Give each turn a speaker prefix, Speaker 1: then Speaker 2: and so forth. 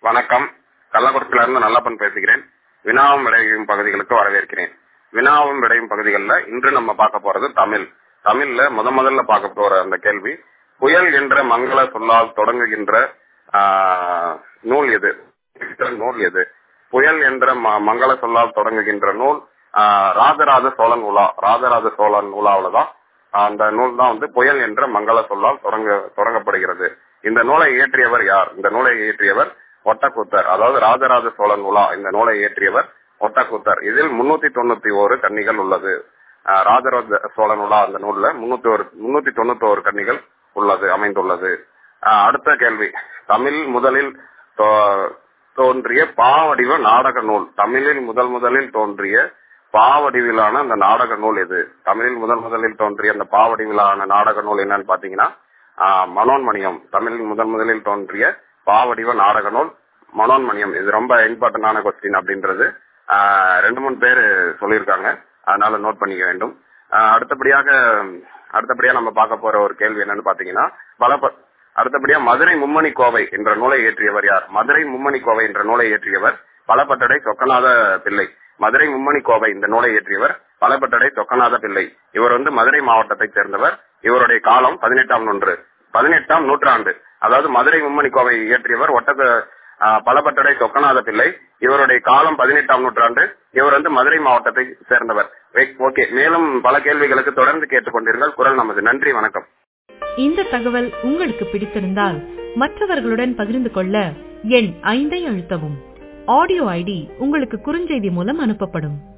Speaker 1: வணக்கம் கள்ளக்குறிச்சியில இருந்து நல்லப்பன் பேசுகிறேன் வினாவும் விடையும் பகுதிகளுக்கு வரவேற்கிறேன் வினாவும் விடையும் பகுதிகளில் இன்று நம்ம பார்க்க போறது தமிழ் தமிழ்ல முத முதல்ல பார்க்க போற அந்த கேள்வி புயல் என்ற மங்கள சொல்லால் தொடங்குகின்ற ஆஹ், நூல் எது நூல் எது புயல் என்ற ம- மங்கள சொல்லால் தொடங்குகின்ற நூல் ஆஹ், ராஜராஜ சோழன் உலா ராஜராஜ சோழன் உலாவில தான் அந்த நூல் தான் வந்து புயல் என்ற மங்கள சொல்லால் தொடங்க தொடங்கப்படுகிறது இந்த நூலை இயற்றியவர் யார் இந்த நூலை இயற்றியவர் ஒட்டக்கூத்தர் அதாவது ராஜராஜ சோழன் உலா இந்த நூலை இயற்றியவர் ஒட்டக்கூத்தர் இதில் முன்னூத்தி தொண்ணூத்தி ஒரு கன்னிகள் உள்ளது ஆஹ் ராஜராஜ சோழன் உலா அந்த நூல்ல முன்னூத்தி ஒரு முன்னூத்தி தொண்ணூத்தி ஒரு கன்னிகள் உள்ளது அமைந்துள்ளது ஆஹ் அடுத்த கேள்வி தமிழ் முதலில் தோ- தோன்றிய பாவடிவ நாடக நூல் தமிழில் முதல் முதலில் தோன்றிய பாவடிவிலான அந்த நாடக நூல் எது தமிழில் முதல் முதலில் தோன்றிய அந்த பாவடிவிலான நாடக நூல் என்னன்னு பாத்தீங்கன்னா ஆஹ் மனோன்மணியம் தமிழில் முதல் முதலில் தோன்றிய பாவடிவ நாடக நூல் மனோன்மணியம் இது ரொம்ப இம்பார்ட்டன்டான கொஸ்டின் அப்படின்றது ஆஹ் ரெண்டு மூணு பேர் சொல்லியிருக்காங்க அதனால நோட் பண்ணிக்க வேண்டும் ஆஹ் அடுத்தபடியாக அடுத்தபடியா நம்ம பார்க்க போற ஒரு கேள்வி என்னன்னு பாத்தீங்கன்னா பல ப- அடுத்தபடியா மதுரை மும்மணி கோவை என்ற நூலை இயற்றியவர் யார் மதுரை மும்மணி கோவை என்ற நூலை இயற்றியவர் பலப்பட்டடை சொக்கநாத பிள்ளை மதுரை மும்மணி கோவை இந்த நூலை இயற்றியவர் பலப்பட்டடை சொக்கநாத பிள்ளை இவர் வந்து மதுரை மாவட்டத்தைச் சேர்ந்தவர் இவருடைய காலம் பதினெட்டாம் நூற்று பதினெட்டாம் நூற்றாண்டு அதாவது மதுரை மும்மணி கோவை இயற்றியவர் ஒட்டக ஆஹ், பலப்பட்டடை சொக்கநாத பிள்ளை இவருடைய காலம் பதினெட்டாம் நூற்றாண்டு இவர் வந்து மதுரை மாவட்டத்தை சேர்ந்தவர் ஓகே மேலும் பல கேள்விகளுக்கு தொடர்ந்து கேட்டுக்கொண்டிருங்கள் குரல் நமது நன்றி வணக்கம்
Speaker 2: இந்த தகவல் உங்களுக்கு பிடித்திருந்தால் மற்றவர்களுடன் பகிர்ந்து கொள்ள எண் ஐந்தை அழுத்தவும் ஆடியோ ஐடி உங்களுக்கு குறுஞ்செய்தி மூலம் அனுப்பப்படும்